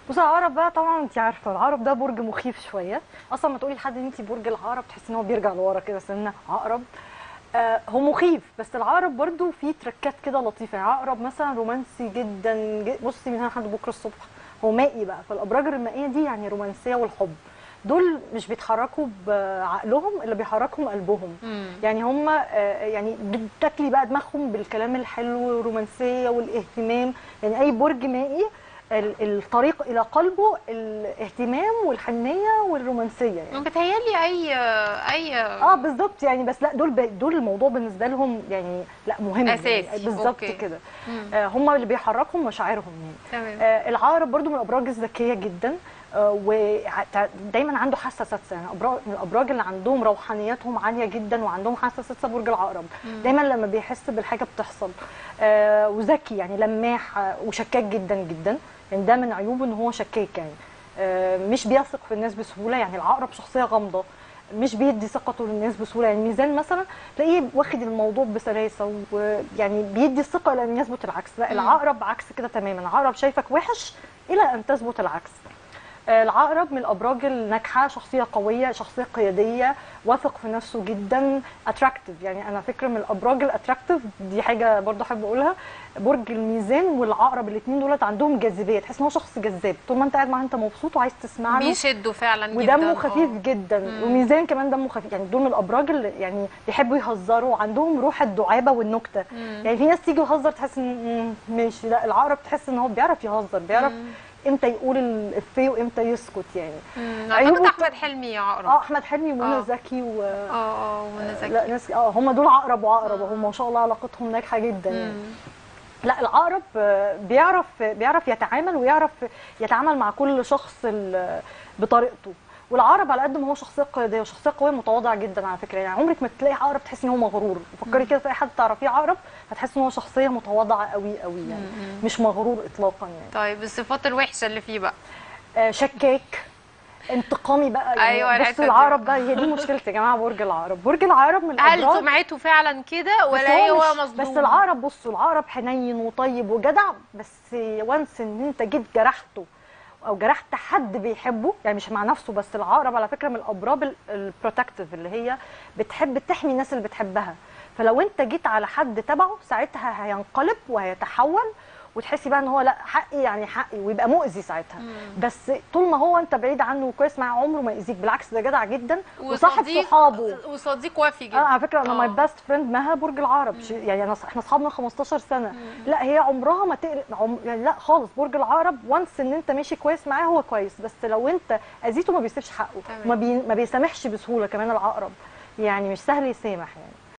بص العقرب بقى طبعا انت عارفه العقرب ده برج مخيف شويه اصلا ما تقولي لحد ان انت برج العقرب تحسي ان هو بيرجع لورا كده سنه عقرب آه هو مخيف بس العقرب برضو فيه تركات كده لطيفه يعني عقرب مثلا رومانسي جدا جد بصي من هنا لحد بكره الصبح هو مائي بقى فالابراج المائيه دي يعني رومانسيه والحب دول مش بيتحركوا بعقلهم اللي بيحركهم قلبهم مم. يعني هم يعني بتاكلي بقى دماغهم بالكلام الحلو والرومانسيه والاهتمام يعني اي برج مائي ال- الطريق الى قلبه الاهتمام والحنيه والرومانسيه يعني بتهيألي اي اي اه بالظبط يعني بس لا دول ب... دول الموضوع بالنسبه لهم يعني لا مهم أساسي. يعني بالظبط أوكي. كده مم. آه هم اللي بيحركهم مشاعرهم يعني تمام آه العقرب برضو من الابراج الذكيه جدا آه ودايما عنده حاسه سادسه يعني أبراج من الابراج اللي عندهم روحانياتهم عاليه جدا وعندهم حاسه سادسه برج العقرب دايما لما بيحس بالحاجه بتحصل آه وذكي يعني لماح آه، وشكاك جدا جدا يعني ده من عيوبه ان هو شكاك يعني آه مش بيثق في الناس بسهوله يعني العقرب شخصيه غامضه مش بيدي ثقته للناس بسهوله يعني ميزان مثلا تلاقيه واخد الموضوع بسلاسه ويعني بيدي الثقه الى ان يثبت العكس لا العقرب عكس كده تماما العقرب شايفك وحش الى ان تثبت العكس آه، العقرب من الابراج الناجحه شخصيه قويه شخصيه قياديه واثق في نفسه جدا اتراكتيف يعني انا فكره من الابراج الاتراكتيف دي حاجه برضه احب اقولها برج الميزان والعقرب الاثنين دولت عندهم جاذبيه تحس ان هو شخص جذاب طول ما انت قاعد معاه انت مبسوط وعايز تسمع له بيشدوا فعلا جدا ودمه خفيف آه. جدا مم. وميزان كمان دمه خفيف يعني دول من الابراج اللي يعني بيحبوا يهزروا وعندهم روح الدعابه والنكته مم. يعني في ناس تيجي تهزر تحس ان مم، ماشي لا العقرب تحس ان هو بيعرف يهزر بيعرف امتى يقول الافيه وامتى يسكت يعني مم. عيوبه اعتقد ك- احمد حلمي عقرب اه احمد حلمي ومنى آه. زكي و اه اه ومنى زكي لا ناس اه هم دول عقرب وعقرب هم ما شاء الله علاقتهم ناجحه جدا يعني مم. لا العقرب آه، بيعرف بيعرف يتعامل ويعرف يتعامل مع كل شخص ال- بطريقته والعقرب على قد ما هو شخصيه قياديه وشخصيه قويه متواضعه جدا على فكره يعني عمرك ما تلاقي عقرب تحس ان هو مغرور فكري كده في اي حد تعرفيه عقرب هتحس ان هو شخصيه متواضعه قوي قوي يعني مش مغرور اطلاقا يعني طيب الصفات الوحشه اللي فيه بقى آه، شكاك انتقامي بقى يعني أيوة، الحتة بصوا دي. العقرب بقى هي دي مشكلتي يا جماعه برج العقرب برج العقرب من هل الابراج سمعته فعلا كده بس ولا هو مش- مظلوم بس العقرب بصوا العقرب حنين وطيب وجدع بس وانس ان انت جيت جرحته او جرحت حد بيحبه يعني مش مع نفسه بس العقرب على فكره من الابراج البروتكتيف اللي هي بتحب تحمي الناس اللي بتحبها فلو انت جيت على حد تبعه ساعتها هينقلب وهيتحول وتحسي بقى ان هو لا حقي يعني حقي ويبقى مؤذي ساعتها بس طول ما هو انت بعيد عنه وكويس معاه عمره ما يأذيك بالعكس ده جدع جدا وصاحب وصديق- صحابه وصديق وفي اه جدا على فكره انا آه. ماي بيست فريند مها برج العقرب ش- يعني انا احنا اصحابنا 15 سنه لا هي عمرها ما تقلق عم... يعني لا خالص برج العقرب وانس ان انت ماشي كويس معاه هو كويس بس لو انت اذيته ما بيسيبش حقه تمام. ما, بي... ما بيسامحش بسهوله كمان العقرب يعني مش سهل يسامح يعني